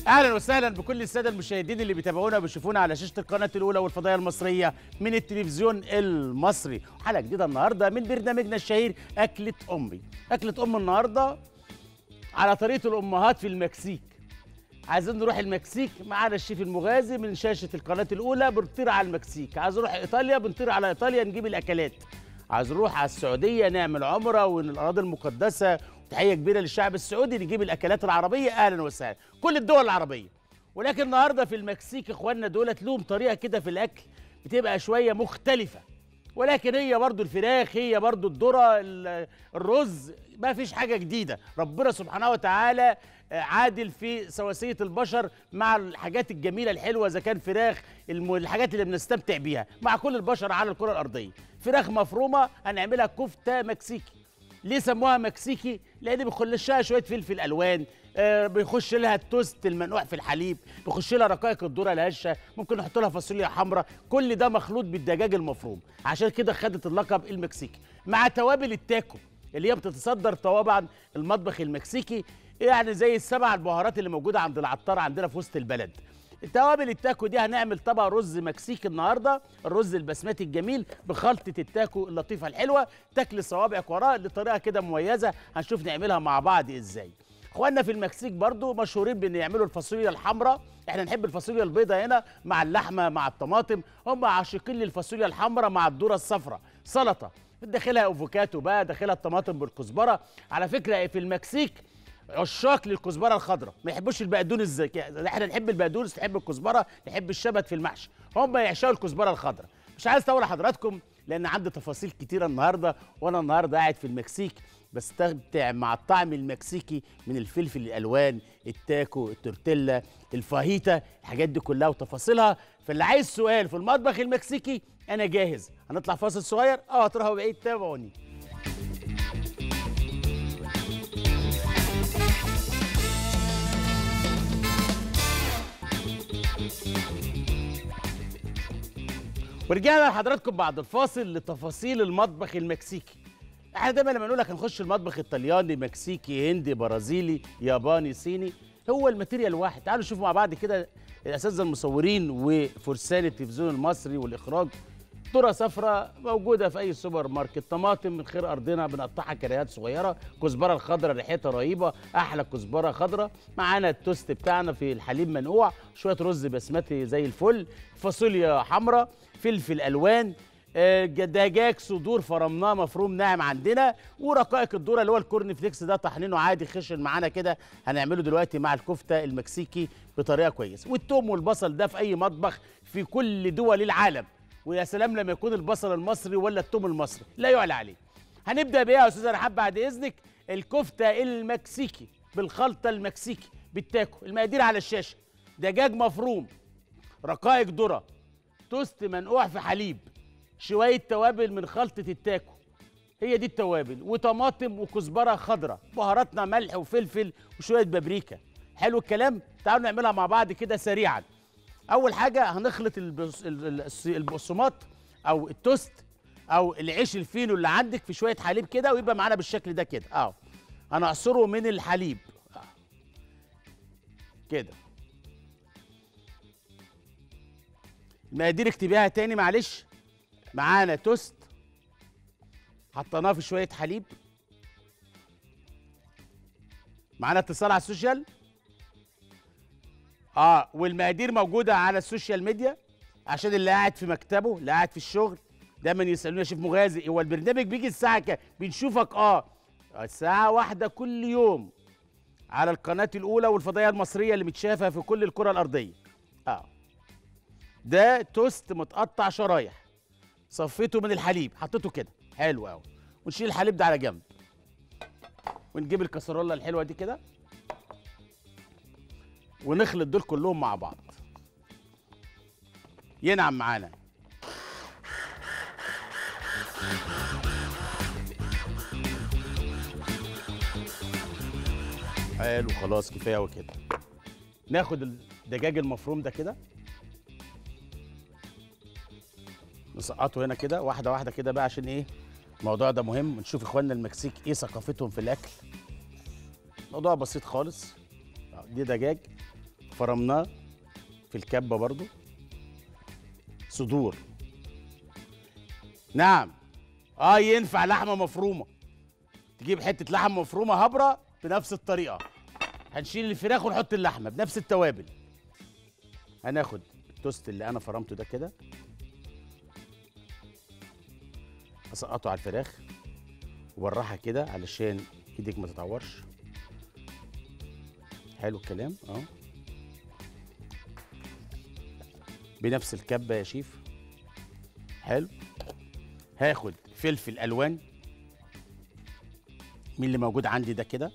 اهلا وسهلا بكل الساده المشاهدين اللي بيتابعونا وبيشوفونا على شاشه القناه الاولى والفضائيه المصريه من التلفزيون المصري حلقه جديده النهارده من برنامجنا الشهير اكله امي اكله ام النهارده على طريقه الامهات في المكسيك عايزين نروح المكسيك معانا الشيف المغازي من شاشه القناه الاولى بنطير على المكسيك عايز نروح ايطاليا بنطير على ايطاليا نجيب الاكلات عايز نروح على السعوديه نعمل عمره والاراضي المقدسه تحيه كبيره للشعب السعودي نجيب الاكلات العربيه اهلا وسهلا كل الدول العربيه ولكن النهارده في المكسيك اخواننا دولت لهم طريقه كده في الاكل بتبقى شويه مختلفه ولكن هي برضو الفراخ هي برضو الذره ال- الرز ما فيش حاجه جديده ربنا سبحانه وتعالى آه، عادل في سواسيه البشر مع الحاجات الجميله الحلوه اذا كان فراخ الم- الحاجات اللي بنستمتع بيها مع كل البشر على الكره الارضيه فراخ مفرومه هنعملها كفته مكسيكي ليه سموها مكسيكي؟ لأن بيخش لها شوية فلفل ألوان، آه بيخش لها التوست المنقوع في الحليب، بيخش لها رقائق الذرة الهشة، ممكن نحط لها فاصوليا حمراء، كل ده مخلوط بالدجاج المفروم، عشان كده خدت اللقب المكسيكي، مع توابل التاكو اللي هي بتتصدر طبعا المطبخ المكسيكي يعني زي السبع البهارات اللي موجودة عند العطار عندنا في وسط البلد. توابل التاكو دي هنعمل طبق رز مكسيكي النهارده الرز البسمتي الجميل بخلطه التاكو اللطيفه الحلوه تاكل صوابعك وراه لطريقه كده مميزه هنشوف نعملها مع بعض ازاي اخواننا في المكسيك برضو مشهورين بان يعملوا الفاصوليا الحمراء احنا نحب الفاصوليا البيضاء هنا مع اللحمه مع الطماطم هم عاشقين للفاصوليا الحمراء مع الذره الصفراء سلطه داخلها افوكاتو بقى داخلها الطماطم بالكزبره على فكره في المكسيك عشاق للكزبره الخضراء ما يحبوش البقدونس زي كده احنا نحب البقدونس نحب الكزبره نحب الشبت في المحشي هم يعشقوا الكزبره الخضراء مش عايز اطول حضراتكم لان عندي تفاصيل كتيره النهارده وانا النهارده قاعد في المكسيك بستمتع مع الطعم المكسيكي من الفلفل الالوان التاكو التورتيلا الفاهيتا الحاجات دي كلها وتفاصيلها فاللي عايز سؤال في المطبخ المكسيكي انا جاهز هنطلع فاصل صغير اه هتروحوا بعيد تابعوني ورجعنا لحضراتكم بعد الفاصل لتفاصيل المطبخ المكسيكي احنا دايما لما نقول لك هنخش المطبخ ايطالياني مكسيكي هندي برازيلي ياباني صيني هو الماتيريال واحد تعالوا نشوف مع بعض كده الاساتذه المصورين وفرسان التلفزيون المصري والاخراج ذره صفراء موجوده في اي سوبر ماركت طماطم من خير ارضنا بنقطعها كريات صغيره كزبره الخضراء ريحتها رهيبه احلى كزبره خضراء معانا التوست بتاعنا في الحليب منقوع شويه رز بسمتي زي الفل فاصوليا حمراء فلفل الوان آه، دجاج صدور فرمناه مفروم ناعم عندنا ورقائق الذره اللي هو الكورن فليكس ده طحنينه عادي خشن معانا كده هنعمله دلوقتي مع الكفته المكسيكي بطريقه كويسه والثوم والبصل ده في اي مطبخ في كل دول العالم ويا سلام لما يكون البصل المصري ولا الثوم المصري لا يعلى عليه هنبدا بايه يا استاذ رحاب بعد اذنك الكفته المكسيكي بالخلطه المكسيكي بالتاكو المقادير على الشاشه دجاج مفروم رقائق ذره توست منقوع في حليب شويه توابل من خلطه التاكو هي دي التوابل وطماطم وكزبره خضراء بهاراتنا ملح وفلفل وشويه بابريكا حلو الكلام تعالوا نعملها مع بعض كده سريعا اول حاجه هنخلط البص- ال- ال- الس- البقسماط او التوست او العيش الفينو اللي عندك في شويه حليب كده ويبقى معانا بالشكل ده كده اه هنعصره من الحليب آه. كده المقادير اكتبيها تاني معلش معانا توست حطيناه في شويه حليب معانا اتصال على السوشيال اه والمقادير موجوده على السوشيال ميديا عشان اللي قاعد في مكتبه اللي قاعد في الشغل دايما يسالوني يا شيف مغازي هو البرنامج بيجي الساعه كام بنشوفك اه الساعه واحدة كل يوم على القناه الاولى والفضائيه المصريه اللي متشافه في كل الكره الارضيه اه ده توست متقطع شرايح صفيته من الحليب حطيته كده حلو قوي ونشيل الحليب ده على جنب ونجيب الكسرولة الحلوه دي كده ونخلط دول كلهم مع بعض ينعم معانا حلو خلاص كفايه قوي كده ناخد الدجاج المفروم ده كده نسقطه هنا كده واحده واحده كده بقى عشان ايه الموضوع ده مهم ونشوف اخواننا المكسيك ايه ثقافتهم في الاكل موضوع بسيط خالص آه، دي دجاج فرمناه في الكبه برضو صدور نعم اه ينفع لحمه مفرومه تجيب حته لحمه مفرومه هبره بنفس الطريقه هنشيل الفراخ ونحط اللحمه بنفس التوابل هناخد التوست اللي انا فرمته ده كده اسقطه على الفراخ وبالراحه كده علشان ايدك ما تتعورش حلو الكلام اه بنفس الكبه يا شيف حلو هاخد فلفل الوان من اللي موجود عندي ده كده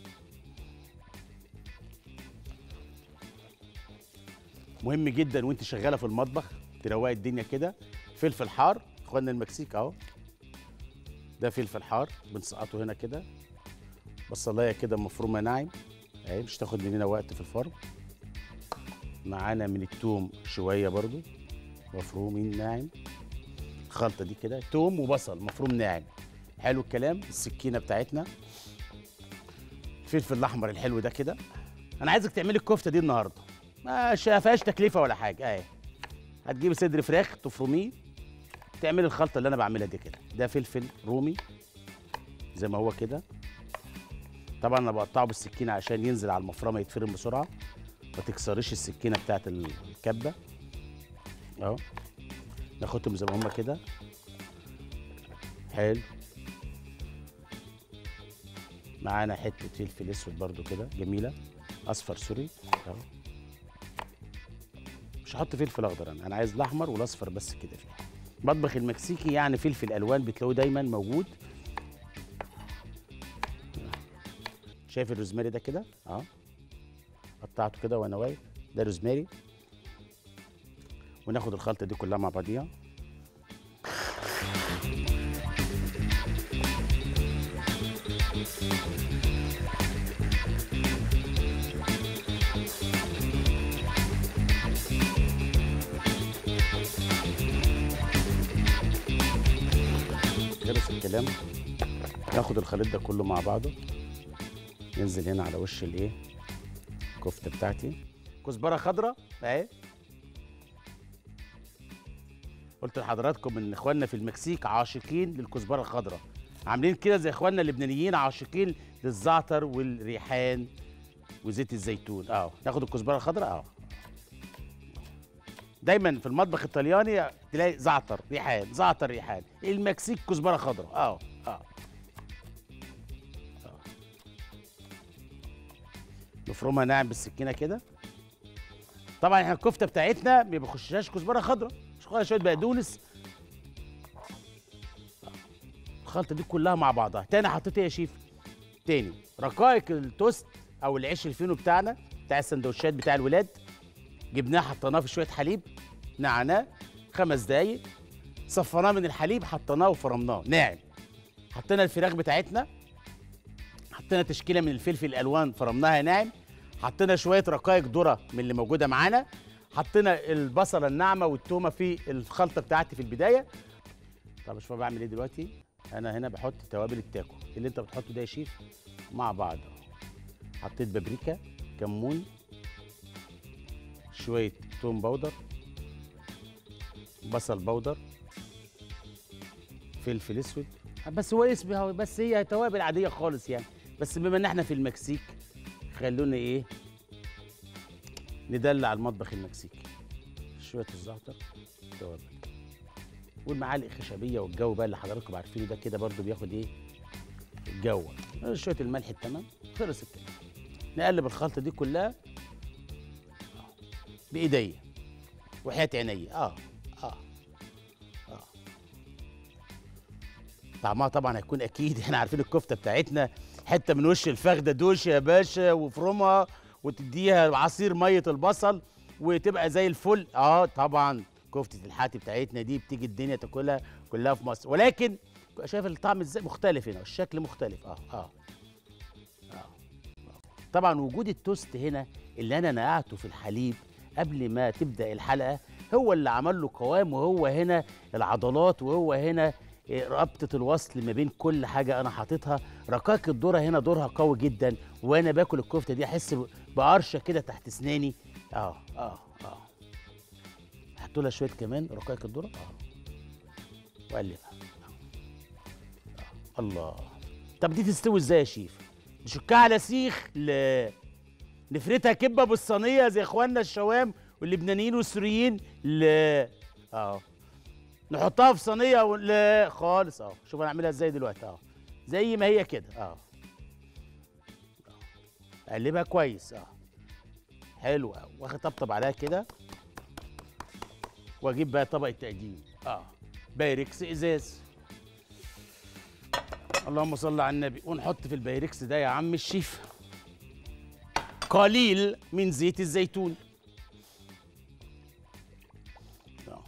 مهم جدا وانت شغاله في المطبخ تروقي الدنيا كده فلفل حار اخواننا المكسيك اهو ده فلفل حار بنسقطه هنا كده بصلايه كده مفرومه ناعم اهي مش تاخد مننا وقت في الفرن معانا من التوم شويه برضو مفرومين ناعم الخلطه دي كده توم وبصل مفروم ناعم حلو الكلام السكينه بتاعتنا الفلفل الاحمر الحلو ده كده انا عايزك تعملي الكفته دي النهارده ما فيهاش تكلفه ولا حاجه اهي هتجيبي صدر فراخ تفرميه تعملي الخلطه اللي انا بعملها دي كده ده فلفل رومي زي ما هو كده طبعا انا بقطعه بالسكينه عشان ينزل على المفرمه يتفرم بسرعه ما تكسريش السكينه بتاعت الكبه اهو ناخدهم زي ما هما كده حلو معانا حته فلفل اسود برضو كده جميله اصفر سوري اهو مش هحط فلفل اخضر انا انا عايز الاحمر والاصفر بس كده فيها المطبخ المكسيكي يعني فلفل الوان بتلاقوه دايما موجود شايف الروزماري ده كده اه قطعته كده وانا واقف ده روزماري وناخد الخلطه دي كلها مع بعضيها خلص الكلام ناخد الخليط ده كله مع بعضه ينزل هنا على وش الايه الكفته بتاعتي كزبره خضراء اهي قلت لحضراتكم ان اخواننا في المكسيك عاشقين للكزبره الخضراء عاملين كده زي اخواننا اللبنانيين عاشقين للزعتر والريحان وزيت الزيتون اه ناخد الكزبره الخضراء اه دايما في المطبخ الطلياني تلاقي زعتر ريحان زعتر ريحان المكسيك كزبره خضراء اه اه نفرمها ناعم بالسكينه كده طبعا احنا الكفته بتاعتنا ما بيخشهاش كزبره خضراء مش خالص شويه بقدونس الخلطه دي كلها مع بعضها تاني حطيت ايه يا شيف تاني رقائق التوست او العيش الفينو بتاعنا بتاع السندوتشات بتاع الولاد جبناه حطيناه في شويه حليب نعناه خمس دقايق صفناه من الحليب حطيناه وفرمناه ناعم حطينا الفراخ بتاعتنا حطينا تشكيله من الفلفل الالوان فرمناها ناعم حطينا شويه رقائق ذره من اللي موجوده معانا حطينا البصله الناعمه والتومه في الخلطه بتاعتي في البدايه طب شوف بعمل ايه دلوقتي انا هنا بحط توابل التاكو اللي انت بتحطه ده يا شيف مع بعض حطيت بابريكا كمون شويه توم باودر بصل باودر فلفل اسود بس هو اسمها بس هي توابل عاديه خالص يعني بس بما ان احنا في المكسيك خلونا ايه ندلع المطبخ المكسيكي شويه الزعتر توابل والمعالق خشبيه والجو بقى اللي حضراتكم عارفينه ده كده برضو بياخد ايه الجو شويه الملح التمام خلص الكلام نقلب الخلطه دي كلها بايديا وحياه عينيا اه اه اه طعمها طبعا هيكون اكيد احنا عارفين الكفته بتاعتنا حته من وش الفخده دوش يا باشا وفرمها وتديها عصير ميه البصل وتبقى زي الفل اه طبعا كفته الحاتي بتاعتنا دي بتيجي الدنيا تاكلها كلها في مصر ولكن شايف الطعم ازاي مختلف هنا الشكل مختلف اه اه طبعا وجود التوست هنا اللي انا نقعته في الحليب قبل ما تبدا الحلقه هو اللي عمل له قوام وهو هنا العضلات وهو هنا رابطه الوصل ما بين كل حاجه انا حاططها رقاق الذره هنا دورها قوي جدا وانا باكل الكفته دي احس بقرشه كده تحت اسناني اه اه اه حطوا لها شويه كمان رقائق الذره اه وقلبها آه. الله طب دي تستوي ازاي يا شيف نشكها على سيخ ل... نفردها كبه بالصينيه زي اخواننا الشوام واللبنانيين والسوريين ل اه نحطها في صينيه و... لا خالص اه شوف انا اعملها ازاي دلوقتي اه زي ما هي كده اه اقلبها كويس اه حلو قوي واخد طبطب عليها كده واجيب بقى طبق التقديم اه بايركس ازاز اللهم صل على النبي ونحط في البايركس ده يا عم الشيف قليل من زيت الزيتون آه.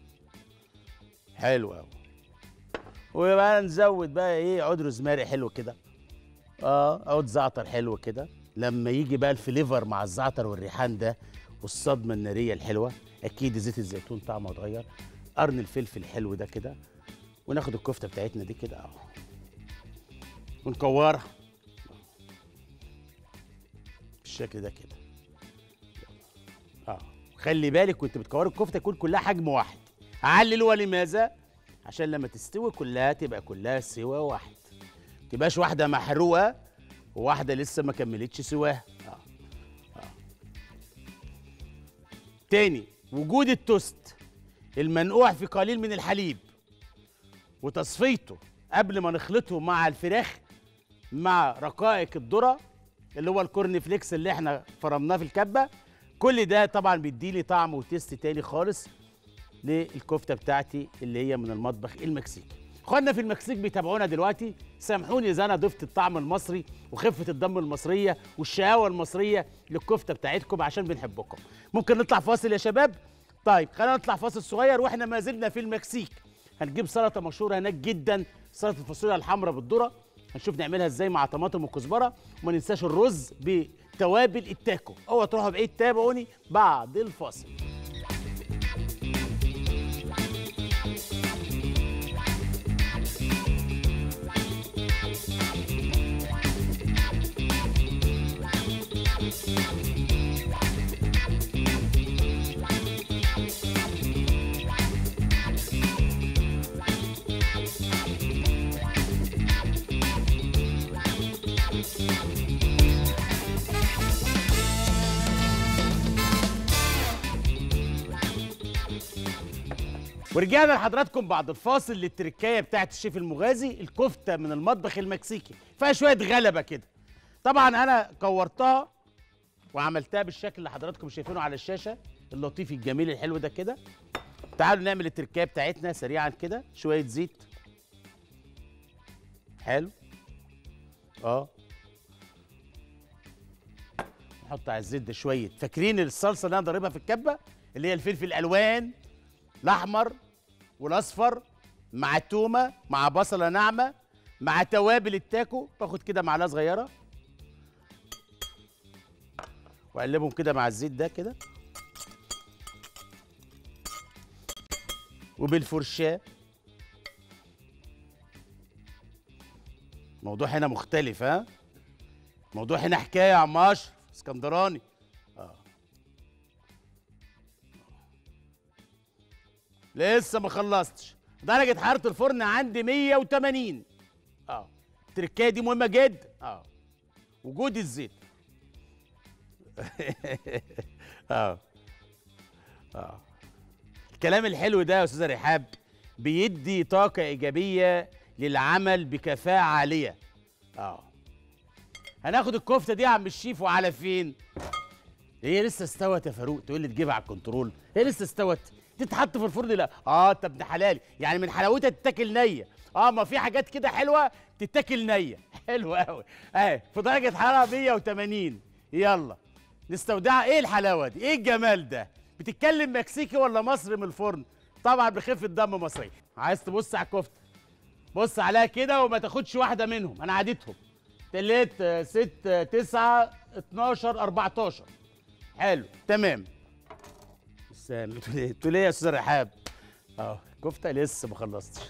حلو قوي وبقى نزود بقى ايه عود روزماري حلو كده اه عود زعتر حلو كده لما يجي بقى الفليفر مع الزعتر والريحان ده والصدمه الناريه الحلوه اكيد زيت الزيتون طعمه اتغير قرن الفلفل الحلو ده كده وناخد الكفته بتاعتنا دي كده اهو ونكورها بالشكل ده كده اه خلي بالك وانت بتكور الكفته تكون كلها حجم واحد علل ولماذا عشان لما تستوي كلها تبقى كلها سوا واحد تبقاش واحده محروقه وواحده لسه ما كملتش سواها آه. آه. تاني وجود التوست المنقوع في قليل من الحليب وتصفيته قبل ما نخلطه مع الفراخ مع رقائق الذره اللي هو الكورن فليكس اللي احنا فرمناه في الكبه كل ده طبعا بيديلي طعم وتيست تاني خالص للكفته بتاعتي اللي هي من المطبخ المكسيكي اخواننا في المكسيك بيتابعونا دلوقتي سامحوني اذا انا ضفت الطعم المصري وخفه الدم المصريه والشقاوه المصريه للكفته بتاعتكم عشان بنحبكم ممكن نطلع فاصل يا شباب طيب خلينا نطلع فاصل صغير واحنا ما زلنا في المكسيك هنجيب سلطه مشهوره هناك جدا سلطه الفاصوليا الحمراء بالذره هنشوف نعملها ازاي مع طماطم وكزبره وما ننساش الرز بتوابل التاكو اوعوا تروحوا بعيد تابعوني بعد الفاصل ورجعنا لحضراتكم بعد الفاصل للتركايه بتاعت الشيف المغازي الكفته من المطبخ المكسيكي فيها شويه غلبه كده طبعا انا كورتها وعملتها بالشكل اللي حضراتكم شايفينه على الشاشه اللطيف الجميل الحلو ده كده تعالوا نعمل التركايه بتاعتنا سريعا كده شويه زيت حلو اه نحط على الزيت ده شويه فاكرين الصلصه اللي انا ضاربها في الكبه اللي هي الفلفل الالوان الاحمر والاصفر مع التومه مع بصله ناعمه مع توابل التاكو باخد كده معلقه صغيره واقلبهم كده مع الزيت ده كده وبالفرشاه الموضوع هنا مختلف ها الموضوع هنا حكايه يا عم اشرف اسكندراني لسه ما خلصتش درجة حرارة الفرن عندي 180 اه التركايه دي مهمة جدا اه وجود الزيت اه اه الكلام الحلو ده يا استاذة رحاب بيدي طاقة إيجابية للعمل بكفاءة عالية اه هناخد الكفتة دي يا عم الشيف وعلى فين؟ هي لسه استوت يا فاروق تقول لي تجيبها على الكنترول هي لسه استوت تتحط في الفرن لا اه انت ابن حلالي يعني من حلاوتها تتاكل نيه اه ما في حاجات كده حلوه تتاكل نيه حلوه قوي اهي في درجه حراره 180 يلا نستودعها ايه الحلاوه دي ايه الجمال ده بتتكلم مكسيكي ولا مصري من الفرن طبعا بخفه دم مصري عايز تبص على الكفته بص عليها كده وما تاخدش واحده منهم انا عادتهم تلات ست تسعة 12 14 حلو تمام سامي انتوا ليه يا استاذ رحاب اه كفته لسه ما خلصتش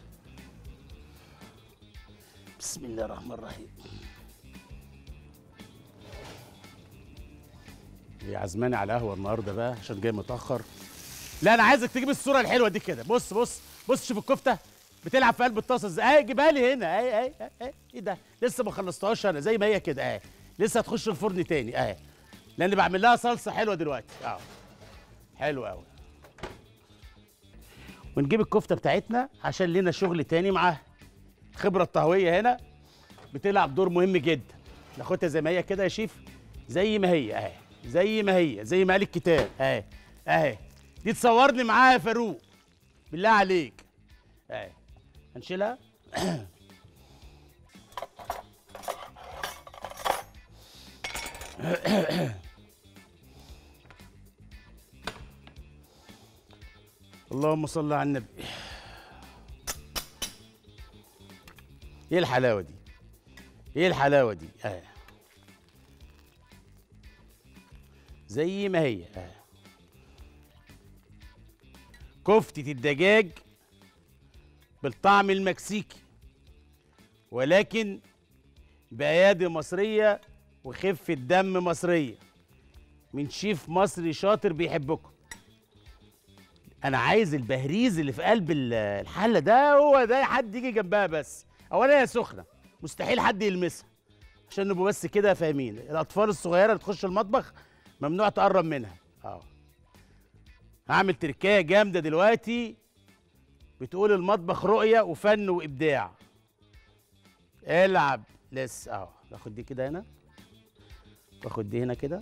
بسم الله الرحمن الرحيم هي عزماني على قهوه النهارده بقى عشان جاي متاخر لا انا عايزك تجيب الصوره الحلوه دي كده بص بص بص شوف الكفته بتلعب في قلب الطاسه ازاي اهي جيبها لي هنا اهي اهي اهي ايه ده لسه ما خلصتهاش انا زي ما هي كده اهي لسه هتخش الفرن تاني اهي لان بعمل لها صلصه حلوه دلوقتي اه حلو قوي ونجيب الكفته بتاعتنا عشان لنا شغل تاني معاها الخبره الطهويه هنا بتلعب دور مهم جدا ناخدها زي ما هي كده يا شيف زي ما هي اهي زي ما هي زي ما قال الكتاب اهي اهي دي تصورني معاها يا فاروق بالله عليك اهي هنشيلها اللهم صل على النبي ايه الحلاوه دي ايه الحلاوه دي اه زي ما هي اه كفتة الدجاج بالطعم المكسيكي ولكن بأيادي مصرية وخفة دم مصرية من شيف مصري شاطر بيحبكم انا عايز البهريز اللي في قلب ال- الحله ده هو ده حد يجي جنبها بس اولا هي سخنه مستحيل حد يلمسها عشان نبقوا بس كده فاهمين الاطفال الصغيره اللي تخش المطبخ ممنوع تقرب منها اه هعمل تركايه جامده دلوقتي بتقول المطبخ رؤيه وفن وابداع العب لسه اه باخد دي كده هنا باخد دي هنا كده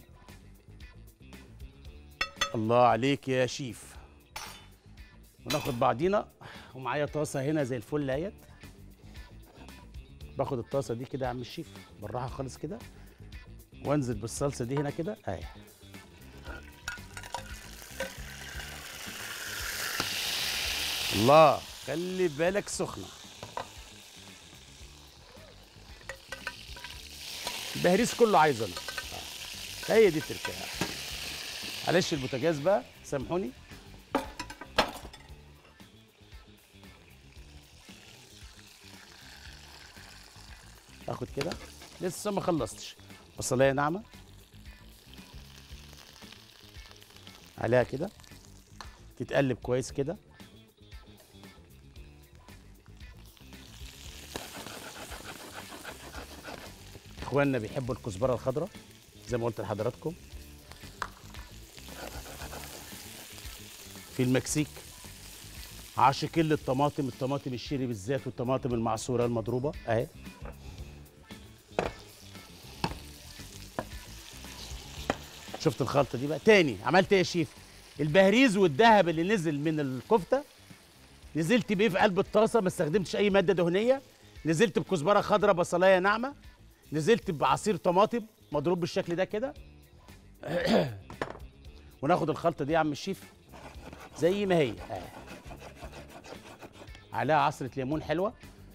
الله عليك يا شيف وناخد بعضينا ومعايا طاسه هنا زي الفل اهيت باخد الطاسه دي كده يا عم الشيف بالراحه خالص كده وانزل بالصلصه دي هنا كده اهي الله خلي بالك سخنه البهريس كله عايز انا آه. هي دي التركية معلش البوتاجاز بقى سامحوني اخد كده لسه ما خلصتش بصلايه ناعمه عليها كده تتقلب كويس كده اخواننا بيحبوا الكزبره الخضراء زي ما قلت لحضراتكم في المكسيك عاشقين للطماطم الطماطم الشيري بالذات والطماطم المعصوره المضروبه اهي شفت الخلطه دي بقى تاني عملت ايه يا شيف البهريز والذهب اللي نزل من الكفته نزلت بيه في قلب الطاسه ما استخدمتش اي ماده دهنيه نزلت بكزبره خضراء بصلايه ناعمه نزلت بعصير طماطم مضروب بالشكل ده كده وناخد الخلطه دي يا عم الشيف زي ما هي آه. عليها عصره ليمون حلوه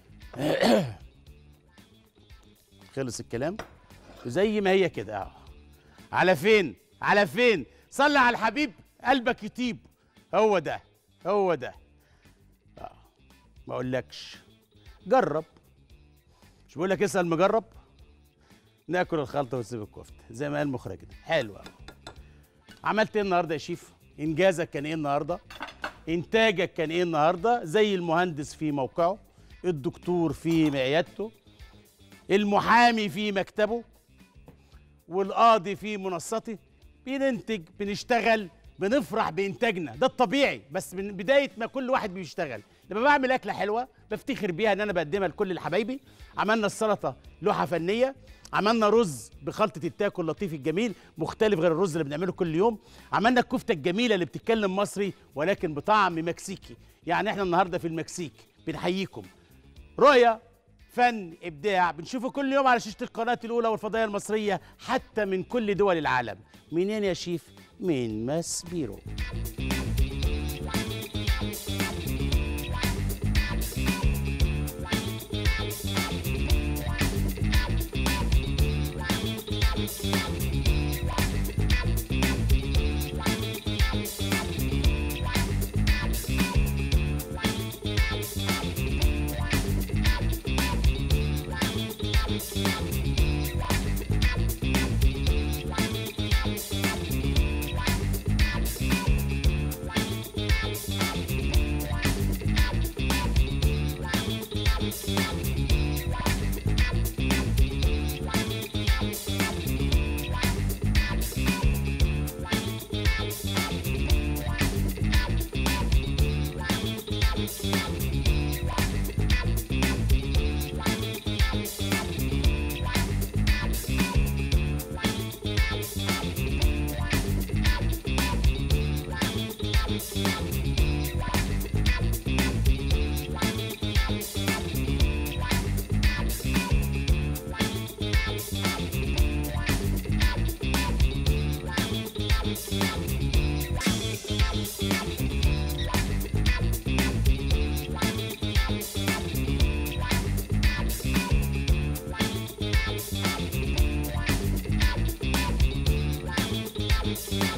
خلص الكلام وزي ما هي كده اه على فين على فين صلي على الحبيب قلبك يطيب هو ده هو ده آه. ما اقولكش جرب مش بقول لك اسال مجرب ناكل الخلطه ونسيب الكفته زي ما قال مخرجنا حلو أوي. عملت ايه النهارده يا شيف انجازك كان ايه النهارده انتاجك كان ايه النهارده زي المهندس في موقعه الدكتور في عيادته المحامي في مكتبه والقاضي في منصته بننتج بنشتغل بنفرح بانتاجنا ده الطبيعي بس من بدايه ما كل واحد بيشتغل لما بعمل اكله حلوه بفتخر بيها ان انا بقدمها لكل حبايبي عملنا السلطه لوحه فنيه عملنا رز بخلطه التاكو اللطيف الجميل مختلف غير الرز اللي بنعمله كل يوم عملنا الكفته الجميله اللي بتتكلم مصري ولكن بطعم مكسيكي يعني احنا النهارده في المكسيك بنحييكم رؤية فن ابداع بنشوفه كل يوم على شاشه القناه الاولى والفضائيه المصريه حتى من كل دول العالم منين يا شيف من ماس بيرو الهنا